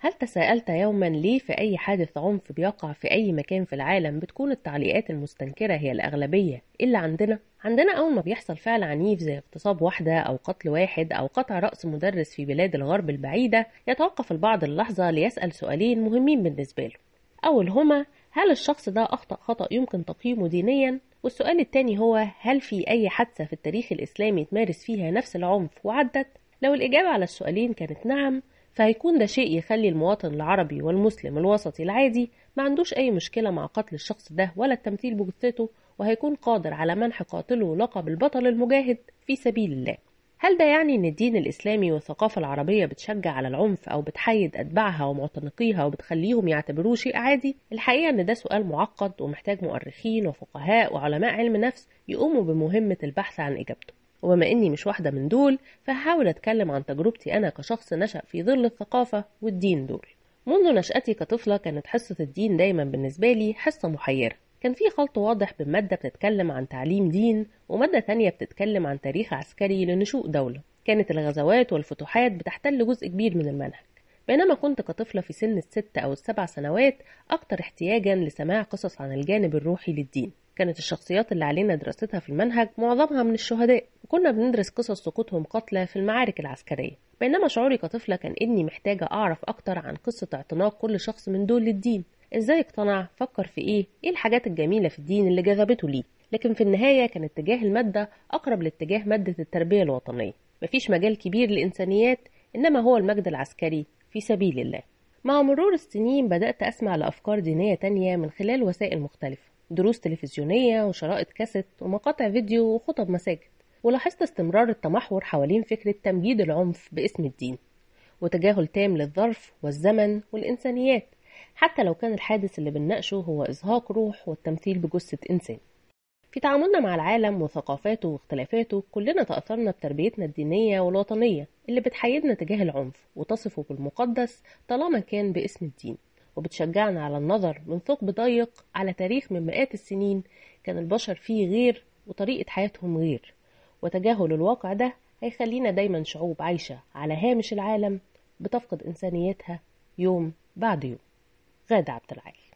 هل تساءلت يوما ليه في أي حادث عنف بيقع في أي مكان في العالم بتكون التعليقات المستنكرة هي الأغلبية إلا عندنا؟ عندنا أول ما بيحصل فعل عنيف زي اغتصاب واحدة أو قتل واحد أو قطع رأس مدرس في بلاد الغرب البعيدة يتوقف البعض اللحظة ليسأل سؤالين مهمين بالنسبة له أول هما هل الشخص ده أخطأ خطأ يمكن تقييمه دينيا؟ والسؤال التاني هو هل في أي حادثة في التاريخ الإسلامي تمارس فيها نفس العنف وعدت؟ لو الإجابة على السؤالين كانت نعم فهيكون ده شيء يخلي المواطن العربي والمسلم الوسطي العادي ما عندوش أي مشكلة مع قتل الشخص ده ولا التمثيل بجثته وهيكون قادر على منح قاتله لقب البطل المجاهد في سبيل الله هل ده يعني ان الدين الاسلامي والثقافه العربيه بتشجع على العنف او بتحيد اتباعها ومعتنقيها وبتخليهم يعتبروه شيء عادي الحقيقه ان ده سؤال معقد ومحتاج مؤرخين وفقهاء وعلماء علم نفس يقوموا بمهمه البحث عن اجابته وبما اني مش واحده من دول فهحاول اتكلم عن تجربتي انا كشخص نشا في ظل الثقافه والدين دول منذ نشأتي كطفلة كانت حصة الدين دايما بالنسبة لي حصة محيرة كان في خلط واضح بين مادة بتتكلم عن تعليم دين ومادة تانية بتتكلم عن تاريخ عسكري لنشوء دولة كانت الغزوات والفتوحات بتحتل جزء كبير من المنهج بينما كنت كطفلة في سن الست أو السبع سنوات أكتر احتياجا لسماع قصص عن الجانب الروحي للدين كانت الشخصيات اللي علينا دراستها في المنهج معظمها من الشهداء وكنا بندرس قصص سقوطهم قتلى في المعارك العسكرية بينما شعوري كطفلة كان إني محتاجة أعرف أكتر عن قصة اعتناق كل شخص من دول للدين ازاي اقتنع فكر في ايه ايه الحاجات الجميلة في الدين اللي جذبته ليه لكن في النهاية كان اتجاه المادة أقرب لاتجاه مادة التربية الوطنية مفيش مجال كبير للإنسانيات إنما هو المجد العسكري في سبيل الله مع مرور السنين بدأت أسمع لأفكار دينية تانية من خلال وسائل مختلفة دروس تلفزيونية وشرائط كاسيت ومقاطع فيديو وخطب مساجد ولاحظت استمرار التمحور حوالين فكرة تمجيد العنف باسم الدين وتجاهل تام للظرف والزمن والإنسانيات حتى لو كان الحادث اللي بنناقشه هو إزهاق روح والتمثيل بجثة إنسان في تعاملنا مع العالم وثقافاته واختلافاته كلنا تأثرنا بتربيتنا الدينية والوطنية اللي بتحيدنا تجاه العنف وتصفه بالمقدس طالما كان باسم الدين وبتشجعنا على النظر من ثقب ضيق على تاريخ من مئات السنين كان البشر فيه غير وطريقة حياتهم غير وتجاهل الواقع ده هيخلينا دايما شعوب عايشة على هامش العالم بتفقد إنسانيتها يوم بعد يوم غادة عبد العال